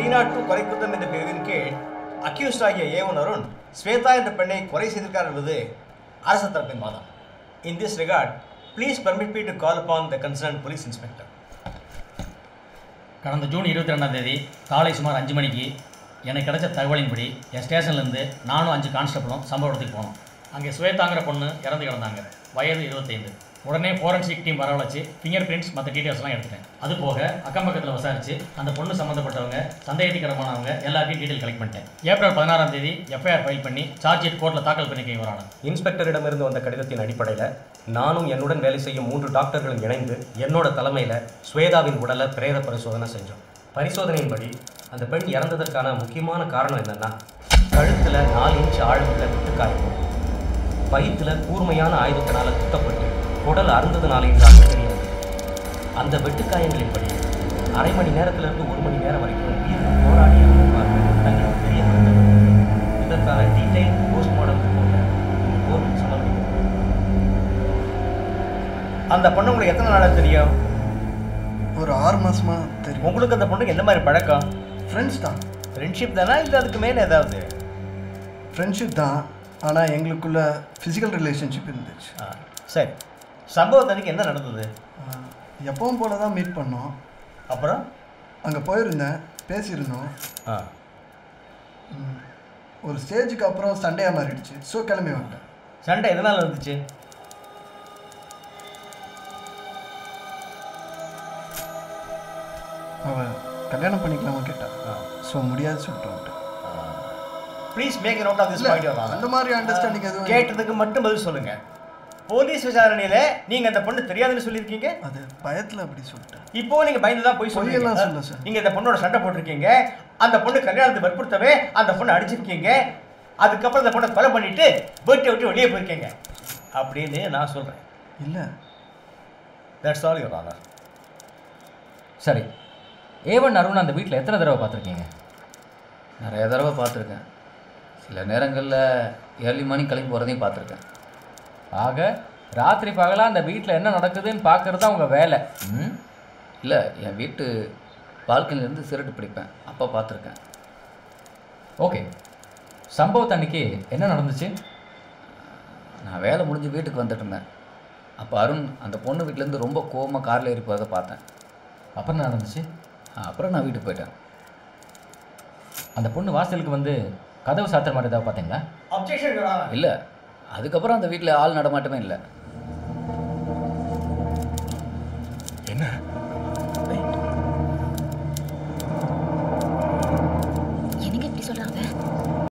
Not two கொலை குற்றம் என்ற பிரிவின் கீழ் அக்யூஸ்ட் ஆகிய ஏவன் அருண் ஸ்வேதா என்ற பெண்ணை கொலை செய்திருக்கார் என்பது அரசு தரப்பின் வாதம் in this record please permit me to call upon the concern police inspector கடந்த ஜூன் இருபத்தி ரெண்டாம் தேதி காலை சுமார் அஞ்சு மணிக்கு எனக்கு கிடைச்ச தகவலின்படி என் ஸ்டேஷன்லேருந்து நானும் அஞ்சு கான்ஸ்டபிளும் சம்பவ இடத்துக்கு போனோம் அங்கே ஸ்வேதாங்கிற பொண்ணு இறந்து கிடந்தாங்க வயது இருபத்தைந்து உடனே ஃபோரன்சிக் டீம் வரவழைச்சு ஃபிங்கர் பிரிண்ட்ஸ் மற்ற டீட்டெயில்ஸ்லாம் எடுத்துட்டேன் அது போக அக்கம் பக்கத்தில் விசாரிச்சு அந்த பொண்ணு சம்மந்தப்பட்டவங்க சந்தேகத்துக்கிடமானவங்க எல்லாத்தையும் டீட்டெயில் கலெக்ட் பண்ணிட்டேன் ஏப்ரல் பதினாறாம் தேதி எஃப்ஐஆர் ஃபைல் பண்ணி சார்ஜ் ஷீட் கோர்ட்டில் தாக்கல் பண்ணிக்க வரான இன்ஸ்பெக்டரிடமிருந்து வந்த கடிதத்தின் அடிப்படையில் நானும் என்னுடன் வேலை செய்யும் மூன்று டாக்டர்களும் இணைந்து என்னோட தலைமையில் ஸ்வேதாவின் உடலை பிரேத பரிசோதனை செஞ்சோம் பரிசோதனையின்படி அந்த பெண் இறந்ததற்கான முக்கியமான காரணம் என்னன்னா கழுத்தில் நாலு இன்ச் ஆழமுள்ள வெட்டுக்காயமும் வயிற்றுல கூர்மையான ஆயுதத்தினால குத்தப்பட்டு குடல் அருந்ததுனால இருந்தாங்க தெரியும் அந்த வெட்டுக்காயங்களின்படி அரை மணி நேரத்திலிருந்து ஒரு மணி நேரம் வரைக்கும் உயிர் போராடி இருந்திருப்பார்கள் தங்களுக்கு தெரிய வந்தது இதற்கான டீடைல் போஸ்ட்மார்டம் ரிப்போர்ட்டை கோர்ட் சமர்ப்பிக்கும் அந்த பொண்ணு உங்களுக்கு எத்தனை நாளாக தெரியும் ஒரு ஆறு மாசமா தெரியும் உங்களுக்கு அந்த பொண்ணுக்கு எந்த மாதிரி பழக்கம் ஃப்ரெண்ட்ஸ் தான் ஃப்ரெண்ட்ஷிப் தானா இல்லை அதுக்கு மேலே ஏதாவது ஃப்ரெண்ட்ஷிப் தான் ஆனால் எங்களுக்குள்ள ஃபிசிக்கல் ரிலேஷன்ஷிப் இருந்துச்சு ஆ சரி சம்பவத்தன்னைக்கு என்ன நடந்தது ஆஹ், எப்பவும் போல தான் மீட் பண்ணோம் அப்புறம் அங்கே போயிருந்தேன் பேசியிருந்தோம் ஆ ம், ஒரு ஸ்டேஜுக்கு அப்புறம் சண்டையாக மாறிடுச்சு ஸோ கிளம்பி வந்துட்டேன் சண்டை எதனால் வந்துச்சு அவள் கல்யாணம் பண்ணிக்கலாமா கேட்டா ஸோ முடியாது சொல்லிட்டு வந்துட்டேன் please make note of this இல்ல, பாயிண்ட் அந்த மாதிரி அண்டர்ஸ்டாண்டிங் எதுவும் கேட்டதுக்கு மட்டும் பதில் சொல்லுங்க போலீஸ் விசாரணையில நீங்க அந்த பொண்ணு தெரியாதுன்னு சொல்லியிருக்கீங்க அது பயத்தில் அப்படி சொல்லிட்டேன் இப்போ நீங்க பயந்து தான் போய் பொய்யெல்லாம் சொல்லுங்க சொல்ல சார். நீங்க இந்த பொண்ணோட சண்டை போட்டிருக்கீங்க அந்த பொண்ணு கல்யாணத்தை வற்புறுத்தவே அந்த பொண்ணை அடிச்சிருக்கீங்க அதுக்கப்புறம் அந்த பொண்ணை கொலை பண்ணிட்டு வீட்டை விட்டு வெளியே போயிருக்கீங்க அப்படின்னு நான் சொல்றேன் இல்லை தட்ஸ் ஆல் யுவர் ஆனர் சரி ஏவன் அருண் அந்த வீட்டில் எத்தனை தடவை பார்த்துருக்கீங்க நிறைய தடவை பார்த்துருக்கேன் சில நேரங்களில் ஏர்லி மார்னிங் கிளம்பி போகிறதையும் பார்த்துருக்கேன் ஆக ராத்திரி பகலாக அந்த வீட்டில் என்ன நடக்குதுன்னு பார்க்குறது தான் உங்கள் வேலை ம் இல்லை என் வீட்டு பால்கனிலேருந்து சிரட்டு பிடிப்பேன் அப்போ பார்த்துருக்கேன் ஓகே சம்பவத்து அன்னைக்கு என்ன நடந்துச்சு நான் வேலை முடிஞ்சு வீட்டுக்கு வந்துட்டு இருந்தேன் அப்போ அருண் அந்த பொண்ணு வீட்டிலேருந்து ரொம்ப கோவமாக காரில் ஏறி போகிறத பார்த்தேன் அப்புறம் என்ன நடந்துச்சு அப்புறம் நான் வீட்டுக்கு போயிட்டேன் அந்த பொண்ணு வாசலுக்கு வந்து கதவு சாத்துற மாதிரி ஏதாவது பார்த்தீங்களா அப்ஜெக்ஷன் யுவர் ஆனர் இல்லை அதுக்கப்புறம் அந்த வீட்டில் ஆள் நடமாட்டமே இல்லை என்ன